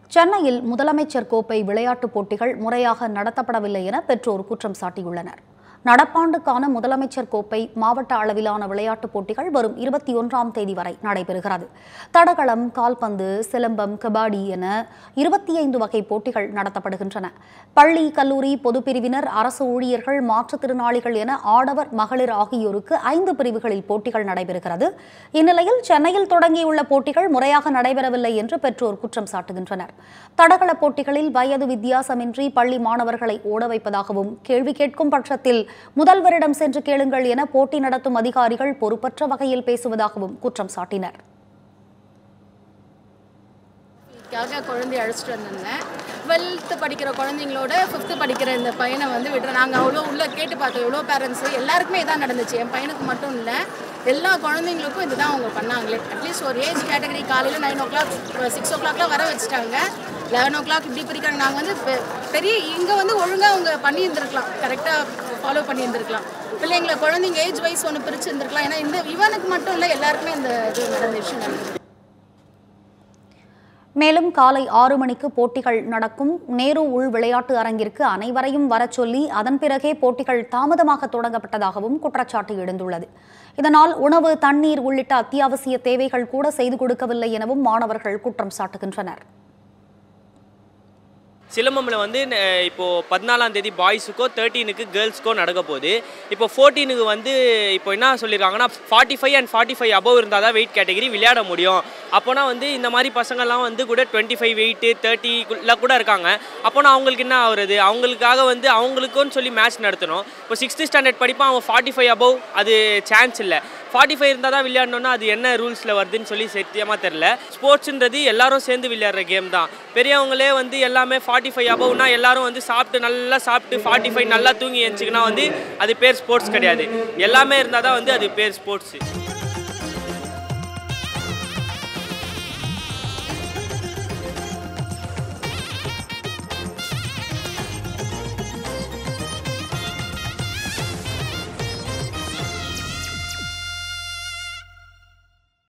சென்னையில் முதலமைச்சர் கோப்பை விளையாட்டுப் போட்டிகள் முறையாக நடத்தப்படவில்லை என பெற்றோர் குற்றம் சாட்டியுள்ளனர் நடப்பாண்டுக்கான முதலமைச்சர் கோப்பை மாவட்ட அளவிலான விளையாட்டுப் போட்டிகள் வரும் இருபத்தி ஒன்றாம் தேதி வரை நடைபெறுகிறது தடகளம் கால்பந்து சிலம்பம் கபாடி என இருபத்தி ஐந்து வகை போட்டிகள் நடத்தப்படுகின்றன பள்ளி கல்லூரி பொதுப்பிரிவினர் அரசு ஊழியர்கள் மாற்றுத்திறனாளிகள் என ஆடவர் மகளிர் ஆகியோருக்கு ஐந்து பிரிவுகளில் போட்டிகள் நடைபெறுகிறது இந்நிலையில் சென்னையில் தொடங்கியுள்ள போட்டிகள் முறையாக நடைபெறவில்லை என்று பெற்றோர் குற்றம் சாட்டுகின்றனர் தடகள போட்டிகளில் வயது வித்தியாசமின்றி பள்ளி மாணவர்களை ஓட வைப்பதாகவும் கேள்வி கேட்கும் பட்சத்தில் முதல்வரிடம் சென்று கேளுங்கள் என போட்டி நடத்தும் அதிகாரிகள் பொறுப்பற்ற வகையில் பேசுவதாகவும் குற்றம் சாட்டினர் க்காக குழந்தைய அழைச்சிட்டு வந்திருந்தேன் டுவெல்த்து படிக்கிற குழந்தைங்களோட ஃபிஃப்த்து படிக்கிற இந்த பையனை வந்து விடுறோம் நாங்கள் அவ்வளோ உள்ளே கேட்டு பார்த்தோம் எவ்வளோ பேரண்ட்ஸு எல்லாருக்குமே இதான் நடந்துச்சு என் பையனுக்கு மட்டும் இல்லை எல்லா குழந்தைங்களுக்கும் இதுதான் அவங்க பண்ணாங்களே அட்லீஸ்ட் ஒரு ஏஜ் கேட்டகரி காலையில் நைன் ஓ கிளாக் சிக்ஸ் ஓ கிளாக்லாம் வர வச்சுட்டாங்க லெவன் ஓ கிளாக் இப்படி பிரிக்கிறாங்க நாங்கள் வந்து பெ- பெரிய இங்கே வந்து ஒழுங்காக அவங்க பண்ணியிருந்துருக்கலாம் கரெக்டாக ஃபாலோ பண்ணியிருந்துருக்கலாம் பிள்ளைங்களை குழந்தைங்க ஏஜ் வைஸ் ஒன்று பிரிச்சிருந்துருக்கலாம் ஏன்னா இந்த இவனுக்கு மட்டும் இல்லை எல்லாருக்குமே இந்த இது நடந்த விஷயம் நடந்தது மேலும் காலை ஆறு மணிக்கு போட்டிகள் நடக்கும் நேரு உள் விளையாட்டு அரங்கிற்கு அனைவரையும் வரச் சொல்லி அதன் பிறகே போட்டிகள் தாமதமாக தொடங்கப்பட்டதாகவும் குற்றச்சாட்டு எழுந்துள்ளது இதனால் உணவு தண்ணீர் உள்ளிட்ட அத்தியாவசிய தேவைகள் கூட செய்து கொடுக்கவில்லை எனவும் மாணவர்கள் குற்றம் சாட்டுகின்றனர் சிலம்பமில் வந்து அஹ், இப்போ பதினாலாம் தேதி பாய்ஸுக்கோ தேர்ட்டீனுக்கு கேர்ள்ஸ்க்கோ நடக்க போகுது இப்போ ஃபோர்டீனுக்கு வந்து இப்போ என்ன சொல்லியிருக்காங்கன்னா forty five and forty five above இருந்தால் தான் வெயிட் கேட்டகரி விளையாட முடியும் அப்போனா வந்து இந்த மாதிரி பசங்கள்லாம் வந்து கூட டுவெண்ட்டி ஃபைவ் வெயிட்டு தேர்ட்டிக்குள்ள கூட இருக்காங்க அப்போனா அவங்களுக்கு என்ன ஆகுறது அவங்களுக்காக வந்து அவங்களுக்குன்னு சொல்லி மேட்ச் நடத்தணும் இப்போ சிக்ஸ்த்து ஸ்டாண்டர்ட் படிப்பான் அவன் ஃபார்ட்டி ஃபைவ் அபவ் அது சான்ஸ் இல்லை ஃபார்ட்டி ஃபைவ் இருந்தால் தான் விளையாடணும்னா அது என்ன ரூல்ஸில் வருதுன்னு சொல்லி சத்தியமாக தெரில ஸ்போர்ட்ஸுன்றது எல்லாரும் சேர்ந்து விளையாடுற கேம் தான் பெரியவங்களே வந்து எல்லாமே ஃபார்ட்டி ஃபைவ் அபவ்னா எல்லாரும் வந்து சாப்பிட்டு நல்லா சாப்பிட்டு ஃபார்ட்டி ஃபைவ் நல்லா தூங்கி எழுந்துச்சுன்னா வந்து அது பேர் ஸ்போர்ட்ஸ் கிடையாது எல்லாமே இருந்தால் தான் வந்து அது பேர் ஸ்போர்ட்ஸு